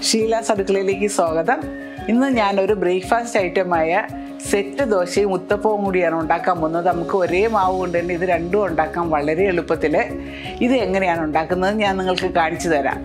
ഷീലാസ് അടുക്കളയിലേക്ക് സ്വാഗതം ഇന്ന് ഞാനൊരു ബ്രേക്ക്ഫാസ്റ്റ് ഐറ്റമായ സെറ്റ് ദോശയും ഉത്തപ്പവും കൂടിയാണ് ഉണ്ടാക്കാൻ പോകുന്നത് നമുക്ക് ഒരേ മാവ് കൊണ്ട് തന്നെ ഇത് രണ്ടും ഉണ്ടാക്കാൻ വളരെ എളുപ്പത്തിൽ ഇത് എങ്ങനെയാണ് ഉണ്ടാക്കുന്നത് ഞാൻ നിങ്ങൾക്ക് കാണിച്ചു തരാം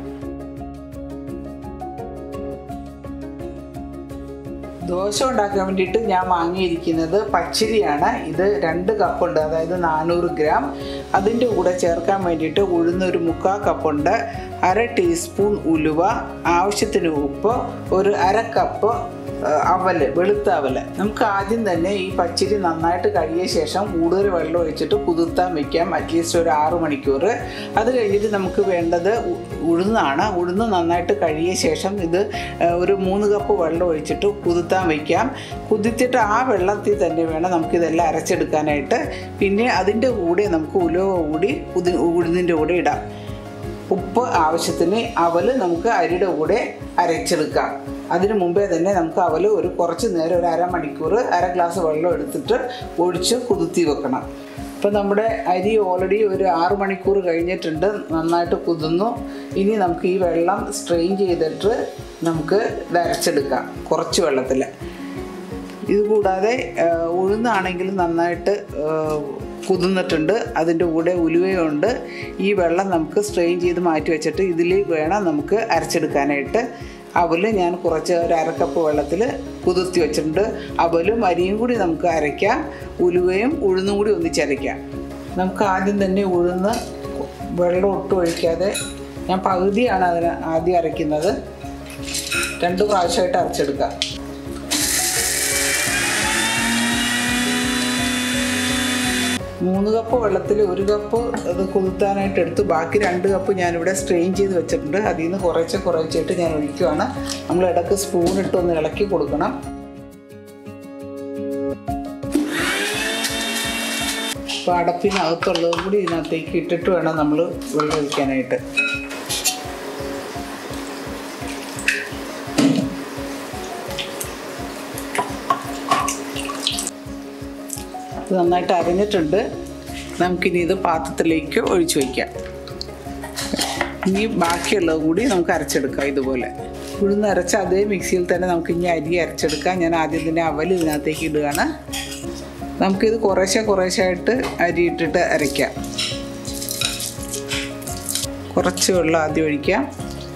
ദോശ ഉണ്ടാക്കാൻ വേണ്ടിയിട്ട് ഞാൻ വാങ്ങിയിരിക്കുന്നത് പച്ചരിയാണ് ഇത് രണ്ട് കപ്പുണ്ട് അതായത് നാനൂറ് ഗ്രാം അതിൻ്റെ കൂടെ ചേർക്കാൻ വേണ്ടിയിട്ട് ഉഴുന്ന ഒരു മുക്കാൽ കപ്പുണ്ട് അര ടീസ്പൂൺ ഉലുവ ആവശ്യത്തിന് ഉപ്പ് ഒരു അര കപ്പ് അവല് വെളുത്ത അവല് നമുക്ക് ആദ്യം തന്നെ ഈ പച്ചരി നന്നായിട്ട് കഴിയ ശേഷം കൂടുതൽ വെള്ളം ഒഴിച്ചിട്ട് കുതിർത്താൻ വെക്കാം അറ്റ്ലീസ്റ്റ് ഒരു ആറു മണിക്കൂർ അത് കഴിഞ്ഞിട്ട് നമുക്ക് വേണ്ടത് ഉ- ഉഴുന്നാണ് ഉഴുന്ന് നന്നായിട്ട് കഴിയ ശേഷം ഇത് ആ, ഒരു മൂന്ന് കപ്പ് വെള്ളം ഒഴിച്ചിട്ട് കുതിർത്താൻ വെക്കാം കുതിർത്തിട്ട് ആ വെള്ളത്തിൽ തന്നെ വേണം നമുക്കിതെല്ലാം അരച്ചെടുക്കാനായിട്ട് പിന്നെ അതിൻ്റെ കൂടെ നമുക്ക് ഉലുവ കൂടി ഉതി ഉഴുന്നിൻ്റെ കൂടെ ഇടാം ഉപ്പ് ആവശ്യത്തിന് അവല് നമുക്ക് അരിയുടെ കൂടെ അരച്ചെടുക്കാം അതിന് മുമ്പേ തന്നെ നമുക്ക് അവല് ഒരു കുറച്ച് നേരം ഒരു അരമണിക്കൂർ അര ഗ്ലാസ് വെള്ളം എടുത്തിട്ട് ഒഴിച്ച് കുതിർത്തി വെക്കണം ഇപ്പം നമ്മുടെ അരി ഓൾറെഡി ഒരു ആറ് മണിക്കൂർ കഴിഞ്ഞിട്ടുണ്ട് നന്നായിട്ട് കുതിർന്നു ഇനി നമുക്ക് ഈ വെള്ളം സ്ട്രെയിൻ ചെയ്തിട്ട് നമുക്ക് ഇത് അരച്ചെടുക്കാം കുറച്ച് വെള്ളത്തിൽ ഇതുകൂടാതെ ആ, ഉഴുന്നാണെങ്കിൽ നന്നായിട്ട് ആ, കുതിർന്നിട്ടുണ്ട് അതിൻ്റെ കൂടെ ഉലുവയുണ്ട് ഈ വെള്ളം നമുക്ക് സ്ട്രെയിൻ ചെയ്ത് മാറ്റി വെച്ചിട്ട് ഇതിൽ വേണം നമുക്ക് അരച്ചെടുക്കാനായിട്ട് അവല് ഞാൻ കുറച്ച് ഒരു അരക്കപ്പ് വെള്ളത്തിൽ കുതിർത്തി വെച്ചിട്ടുണ്ട് അവലും അരിയും കൂടി നമുക്ക് അരയ്ക്കാം ഉലുവയും ഉഴുന്നും കൂടി ഒന്നിച്ചരയ്ക്കാം നമുക്ക് ആദ്യം തന്നെ ഉഴുന്ന് വെള്ളം ഒട്ടും ഒഴിക്കാതെ ഞാൻ പകുതിയാണ് അതിന് ആദ്യം അരയ്ക്കുന്നത് രണ്ട് പ്രാവശ്യമായിട്ട് അരച്ചെടുക്കാം മൂന്ന് കപ്പ് വെള്ളത്തിൽ ഒരു കപ്പ് അത് കുതിർത്താനായിട്ട് എടുത്തു ബാക്കി രണ്ട് കപ്പ് ഞാനിവിടെ സ്ട്രെയിൻ ചെയ്ത് വെച്ചിട്ടുണ്ട് അതിൽ നിന്ന് കുറച്ച് കുറച്ചായിട്ട് ഞാൻ ഒഴിക്കുവാണ് നമ്മൾ ഇടയ്ക്ക് സ്പൂൺ ഇട്ട് ഒന്ന് ഇളക്കി കൊടുക്കണം അപ്പോൾ അടപ്പിനകത്തുള്ളതും കൂടി ഇതിനകത്തേക്ക് ഇട്ടിട്ട് വേണം നമ്മൾ വെള്ളം ഒഴിക്കാനായിട്ട് ഇത് നന്നായിട്ട് അരഞ്ഞിട്ടുണ്ട് നമുക്കിനി ഇത് പാത്രത്തിലേക്ക് ഒഴിച്ചു വയ്ക്കാം ഇനി ബാക്കിയുള്ളത് കൂടി നമുക്ക് അരച്ചെടുക്കാം ഇതുപോലെ ഉഴുന്ന് അരച്ച അതേ മിക്സിയിൽ തന്നെ നമുക്ക് ഇനി അരി അരച്ചെടുക്കാം ഞാൻ ആദ്യം തന്നെ അവൽ ഇതിനകത്തേക്ക് ഇടുകയാണ് നമുക്കിത് കുറേശ്ശെ കുറേശ്ശായിട്ട് അരി ഇട്ടിട്ട് അരയ്ക്കാം കുറച്ച് വെള്ളം ആദ്യം ഒഴിക്കാം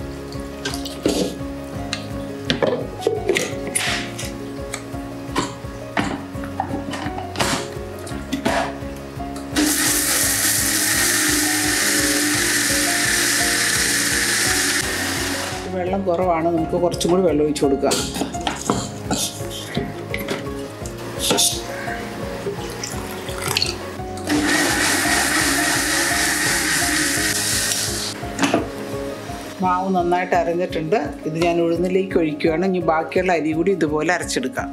വെള്ളം കുറവാണ് നമുക്ക് കുറച്ചും കൂടി വെള്ളം ഒഴിച്ചു കൊടുക്കാം മാവ് നന്നായിട്ട് അരഞ്ഞിട്ടുണ്ട് ഇത് ഞാൻ ഉഴുന്നിലേക്ക് ഒഴിക്കുകയാണ് ഇനി ബാക്കിയുള്ള അരി കൂടി ഇതുപോലെ അരച്ചെടുക്കാം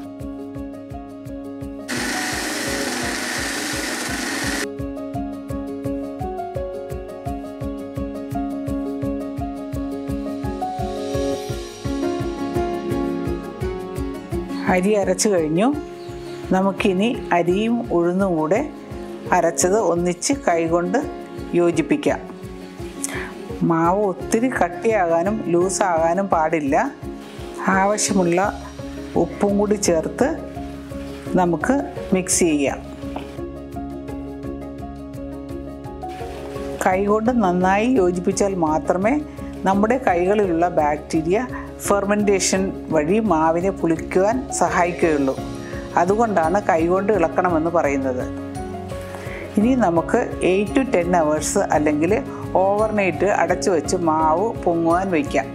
അരി അരച്ചു കഴിഞ്ഞു നമുക്കിനി അരിയും ഉഴുന്നും കൂടെ അരച്ചത് ഒന്നിച്ച് കൈകൊണ്ട് യോജിപ്പിക്കാം മാവ് ഒത്തിരി കട്ടിയാകാനും ലൂസാകാനും പാടില്ല ആവശ്യമുള്ള ഉപ്പും കൂടി ചേർത്ത് നമുക്ക് മിക്സ് ചെയ്യാം കൈകൊണ്ട് നന്നായി യോജിപ്പിച്ചാൽ മാത്രമേ നമ്മുടെ കൈകളിലുള്ള ബാക്ടീരിയ ഫെർമെൻറ്റേഷൻ വഴി മാവിനെ പുളിക്കുവാൻ സഹായിക്കുകയുള്ളൂ അതുകൊണ്ടാണ് കൈകൊണ്ട് ഇളക്കണമെന്ന് പറയുന്നത് ഇനി നമുക്ക് എയ്റ്റ് ടു ടെൻ അവേഴ്സ് അല്ലെങ്കിൽ ഓവർനൈറ്റ് അടച്ചു വെച്ച് മാവ് പൊങ്ങുവാൻ വയ്ക്കാം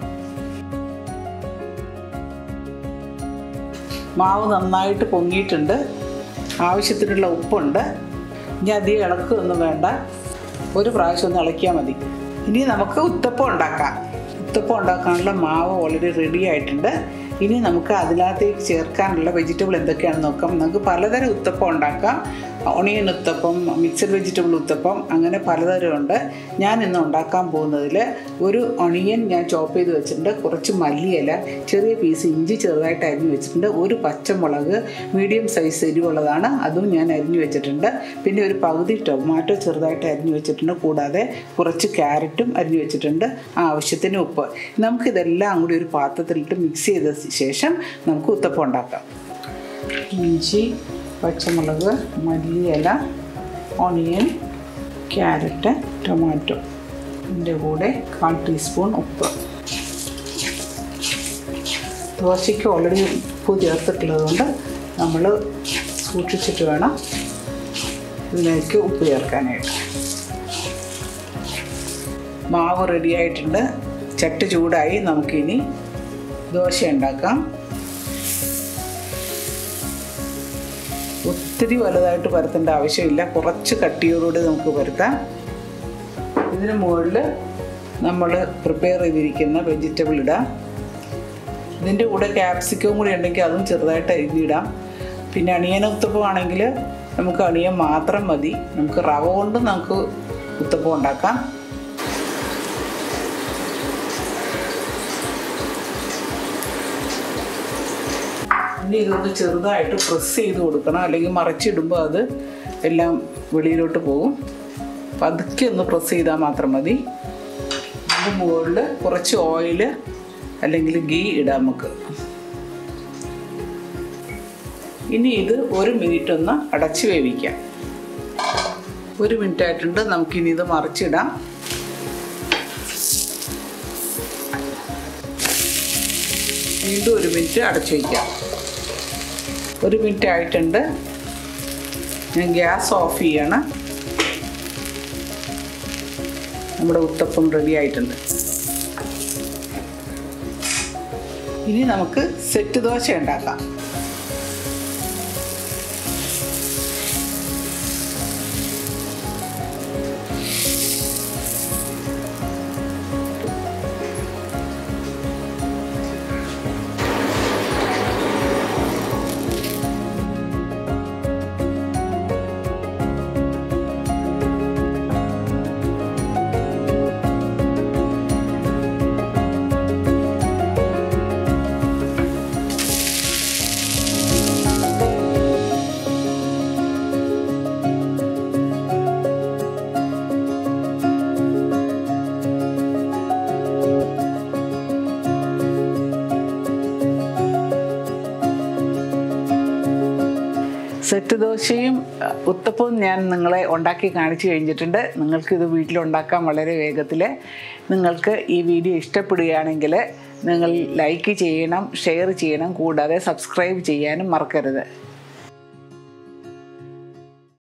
മാവ് നന്നായിട്ട് പൊങ്ങിയിട്ടുണ്ട് ആവശ്യത്തിനുള്ള ഉപ്പുണ്ട് ഇനി അധികം ഇളക്കുകയൊന്നും വേണ്ട ഒരു പ്രാവശ്യം ഒന്ന് ഇളക്കിയാൽ മതി ഇനി നമുക്ക് ഉത്തപ്പം ഉണ്ടാക്കാം ഉത്തപ്പം ഉണ്ടാക്കാനുള്ള മാവ് ഓൾറെഡി റെഡി ആയിട്ടുണ്ട് ഇനി നമുക്ക് അതിനകത്തേക്ക് ചേർക്കാനുള്ള വെജിറ്റബിൾ എന്തൊക്കെയാണെന്ന് നോക്കാം നമുക്ക് പലതരം ഉത്തപ്പം ഉണ്ടാക്കാം onion uttapam mixed vegetable uttapam അങ്ങനെ പലതരം ഉണ്ട് ഞാൻ ഇന്ന് ഉണ്ടാക്കാൻ പോകുന്നതിൽ ഒരു ഒണിയൻ ഞാൻ ചോപ്പ് ചെയ്ത് വെച്ചിട്ടുണ്ട് കുറച്ച് മല്ലിയില ചെറിയ പീസ് ഇഞ്ചി ചെറുതായിട്ട് അരിഞ്ഞു വെച്ചിട്ടുണ്ട് ഒരു പച്ചമുളക് മീഡിയം സൈസ് എരിവുള്ളതാണ് അതും ഞാൻ അരിഞ്ഞു വെച്ചിട്ടുണ്ട് പിന്നെ ഒരു പകുതി ടൊമാറ്റോ ചെറുതായിട്ട് അരിഞ്ഞു വെച്ചിട്ടുണ്ട് കൂടാതെ കുറച്ച് ക്യാരറ്റും അരിഞ്ഞു വെച്ചിട്ടുണ്ട് ആവശ്യത്തിന് ഉപ്പ് നമുക്കിതെല്ലാം കൂടി ഒരു പാത്രത്തിലിട്ട് മിക്സ് ചെയ്ത ശേഷം നമുക്ക് ഉത്തപ്പം ഉണ്ടാക്കാം ഇഞ്ചി പച്ചമുളക് മല്ലിയില ഓണിയൻ ക്യാരറ്റ് ടൊമാറ്റോ ഇതിൻ്റെ കൂടെ കാൽ ടീസ്പൂൺ ഉപ്പ് ദോശയ്ക്ക് ഓൾറെഡി ഉപ്പ് ചേർത്തിട്ടുള്ളത് കൊണ്ട് നമ്മൾ സൂക്ഷിച്ചിട്ട് വേണം ഇതിലേക്ക് ഉപ്പ് ചേർക്കാനായിട്ട് മാവ് റെഡി ആയിട്ടുണ്ട് ചട്ടി ചൂടായി നമുക്കിനി ദോശ ഉണ്ടാക്കാം ഒത്തിരി വലുതായിട്ട് പരത്തേണ്ട ആവശ്യമില്ല കുറച്ച് കട്ടിയോടുകൂടി നമുക്ക് പരത്താം ഇതിന് മുകളിൽ നമ്മൾ പ്രിപ്പയർ ചെയ്തിരിക്കുന്ന വെജിറ്റബിൾ ഇടാം ഇതിൻ്റെ കൂടെ ക്യാപ്സിക്കം കൂടി ഉണ്ടെങ്കിൽ അതും ചെറുതായിട്ട് അരിഞ്ഞിടാം പിന്നെ അണിയൻ ഉത്തപ്പം ആണെങ്കിൽ നമുക്ക് അണിയൻ മാത്രം മതി നമുക്ക് റവ കൊണ്ട് നമുക്ക് ഉത്തപ്പം ഉണ്ടാക്കാം ഇനി ഇതൊന്ന് ചെറുതായിട്ട് പ്രസ് ചെയ്ത് കൊടുക്കണം അല്ലെങ്കിൽ മറച്ചിടുമ്പോൾ അത് എല്ലാം വെളിയിലോട്ട് പോകും പതുക്കെ ഒന്ന് പ്രസ് ചെയ്താൽ മാത്രം മതി അതിൻ്റെ മുകളിൽ കുറച്ച് ഓയിൽ അല്ലെങ്കിൽ ഗീ ഇടാം നമുക്ക് ഇനി ഇത് ഒരു മിനിറ്റ് ഒന്ന് അടച്ച് വേവിക്കാം ഒരു മിനിറ്റ് ആയിട്ടുണ്ട് നമുക്കിനി ഇത് മറിച്ചിടാം വീണ്ടും ഒരു മിനിറ്റ് അടച്ചു വയ്ക്കാം ഒരു മിനിറ്റ് ആയിട്ടുണ്ട് ഞാൻ ഗ്യാസ് ഓഫ് ചെയ്യാണ് നമ്മുടെ ഉത്തപ്പം റെഡി ആയിട്ടുണ്ട് ഇനി നമുക്ക് സെറ്റ് ദോശ ഉണ്ടാക്കാം സെറ്റ് ദോശയും അഹ്, ഉത്തപ്പവും ഞാൻ നിങ്ങളെ ഉണ്ടാക്കി കാണിച്ചു കഴിഞ്ഞിട്ടുണ്ട് നിങ്ങൾക്കിത് വീട്ടിലുണ്ടാക്കാൻ വളരെ വേഗത്തിൽ നിങ്ങൾക്ക് ഈ വീഡിയോ ഇഷ്ടപ്പെടുകയാണെങ്കിൽ നിങ്ങൾ ലൈക്ക് ചെയ്യണം ഷെയർ ചെയ്യണം കൂടാതെ സബ്സ്ക്രൈബ് ചെയ്യാനും മറക്കരുത്